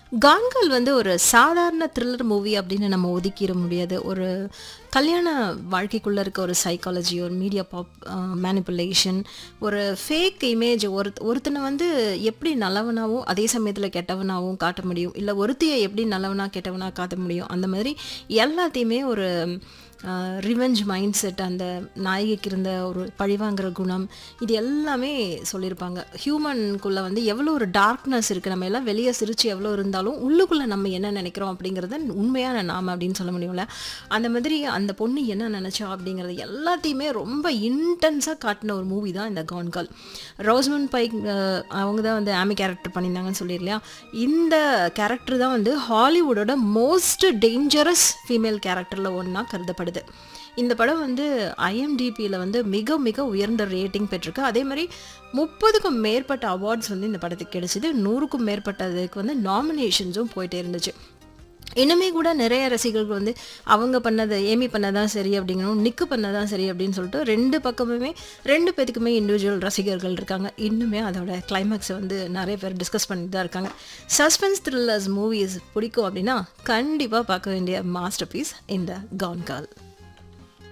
கான்கள் வந்து ஒரு சாதாரண த்ரில்லர் மூவி அப்படின்னு நம்ம ஒதுக்கிட முடியாது ஒரு கல்யாண வாழ்க்கைக்குள்ளே இருக்க ஒரு சைக்காலஜி ஒரு மீடியா பாப் மேனிப்புலேஷன் ஒரு ஃபேக் இமேஜ் ஒரு ஒருத்தனை வந்து எப்படி நல்லவனாகவும் அதே சமயத்தில் கெட்டவனாகவும் காட்ட முடியும் இல்லை ஒருத்தியை எப்படி நல்லவனா கெட்டவனா காட்ட முடியும் அந்த மாதிரி எல்லாத்தையுமே ஒரு ரிவெஞ்ச் மைண்ட் செட் அந்த நாயகிக்கு இருந்த ஒரு பழிவாங்கிற குணம் இது எல்லாமே சொல்லியிருப்பாங்க ஹியூமனுக்குள்ளே வந்து எவ்வளோ ஒரு டார்க்னஸ் இருக்குது நம்ம எல்லாம் வெளியே சிரித்து எவ்வளோ இருந்தாலும் உள்ளுக்குள்ளே நம்ம என்ன நினைக்கிறோம் அப்படிங்கிறத உண்மையான நாம் அப்படின்னு சொல்ல முடியும்ல அந்த மாதிரி அந்த பொண்ணு என்ன நினச்சா அப்படிங்கிறது எல்லாத்தையுமே ரொம்ப இன்டென்ஸாக காட்டின ஒரு மூவி தான் இந்த கான்கால் ரோஸ்மன் பைக் அஹ், அவங்க தான் வந்து ஆமி கேரக்டர் பண்ணியிருந்தாங்கன்னு சொல்லியிருலையா இந்த கேரக்டர் தான் வந்து ஹாலிவுட்டோட மோஸ்ட் டேஞ்சரஸ் ஃபீமேல் கேரக்டரில் ஒன்றா கருதப்படுது இந்த படம் வந்து ஐஎம்டிபியில் வந்து மிக மிக உயர்ந்த ரேட்டிங் பெற்றிருக்கு அதே மாதிரி முப்பதுக்கும் மேற்பட்ட அவார்ட்ஸ் வந்து இந்த படத்துக்கு கிடைச்சிது நூறுக்கும் மேற்பட்டதுக்கு வந்து நாமினேஷன்ஸும் போயிட்டே இருந்துச்சு இன்னுமே கூட நிறைய ரசிகர்கள் வந்து அவங்க பண்ணதை ஏமி பண்ணதான் சரி அப்படிங்கணும் நிக்கு பண்ணதான் சரி அப்படின்னு சொல்லிட்டு ரெண்டு பக்கமுமே ரெண்டு பேத்துக்குமே இண்டிவிஜுவல் ரசிகர்கள் இருக்காங்க இன்னுமே அதோட கிளைமேக்ஸை வந்து நிறைய பேர் டிஸ்கஸ் பண்ணிட்டு தான் இருக்காங்க சஸ்பென்ஸ் த்ரில்லர்ஸ் மூவிஸ் பிடிக்கும் அப்படின்னா கண்டிப்பாக பார்க்க வேண்டிய மாஸ்டர் பீஸ் இந்த கான் கால்